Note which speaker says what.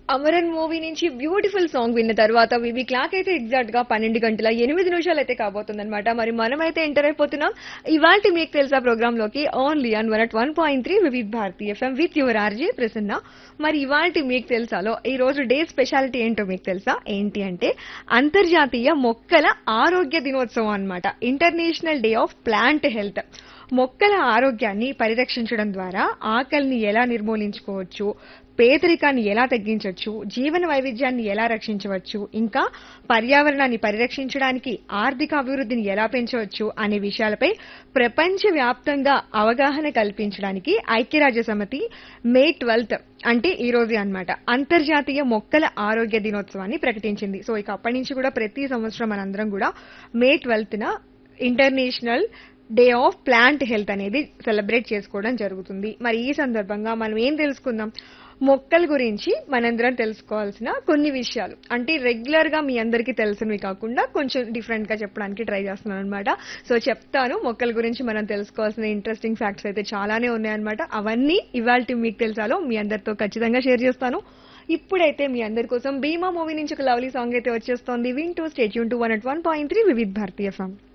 Speaker 1: Amaran movie నుంచి beautiful song విన్న తర్వాత వివి క్లాక్ అయితే ఎగ్జాక్ట్ గా పన్నెండు గంటల ఎనిమిది నిమిషాలు అయితే కాబోతుందన్నమాట మరి మనమైతే ఎంటర్ అయిపోతున్నాం ఇవాళ మీకు తెలుసా ప్రోగ్రామ్ లోకి only on one at one point three Vividh Bharati FM with your RJ Prasanna మరి ఇవాళ మీకు తెలుసాలో ఈ రోజు డే స్పెషాలిటీ ఏంటో మీకు తెలుసా ఏంటి అంటే అంతర్జాతీయ మొక్కల ఆరోగ్య దినోత్సవం అన్నమాట international day of plant health మొక్కల ఆరోగ్యాన్ని పరిరక్షించడం ద్వారా ఆకలిని ఎలా నిర్మూలించుకోవచ్చు పేదరికాన్ని ఎలా తగ్గించవచ్చు జీవన వైవిధ్యాన్ని ఎలా రక్షించవచ్చు ఇంకా పర్యావరణాన్ని పరిరక్షించడానికి ఆర్థిక అభివృద్ధిని ఎలా పెంచవచ్చు అనే విషయాలపై ప్రపంచవ్యాప్తంగా అవగాహన కల్పించడానికి ఐక్యరాజ్య సమితి మే ట్వెల్త్ అంటే ఈ రోజు అన్నమాట అంతర్జాతీయ మొక్కల ఆరోగ్య దినోత్సవాన్ని ప్రకటించింది సో ఇక అప్పటి నుంచి కూడా ప్రతి సంవత్సరం మనందరం కూడా మే ట్వెల్త్ న international day of plant health అనేది సెలబ్రేట్ చేసుకోవడం జరుగుతుంది మరి ఈ సందర్భంగా మనం ఏం తెలుసుకుందాం మొక్కల గురించి మనందరం తెలుసుకోవాల్సిన కొన్ని విషయాలు అంటే రెగ్యులర్ గా మీ అందరికీ తెలిసినవి కాకుండా కొంచెం డిఫరెంట్ గా చెప్పడానికి ట్రై చేస్తున్నాను అనమాట సో చెప్తాను మొక్కల గురించి మనం తెలుసుకోవాల్సిన ఇంట్రెస్టింగ్ ఫ్యాక్ట్స్ అయితే చాలానే ఉన్నాయన్నమాట అవన్నీ ఇవాళ మీకు తెలుసాలో మీ అందరితో ఖచ్చితంగా షేర్ చేస్తాను ఇప్పుడైతే మీ అందరి కోసం భీమా మూవీ నుంచి ఒక లవ్లీ సాంగ్ అయితే వచ్చేస్తోంది వింటూ stay tuned to one at one point three Vividh Bharatiya song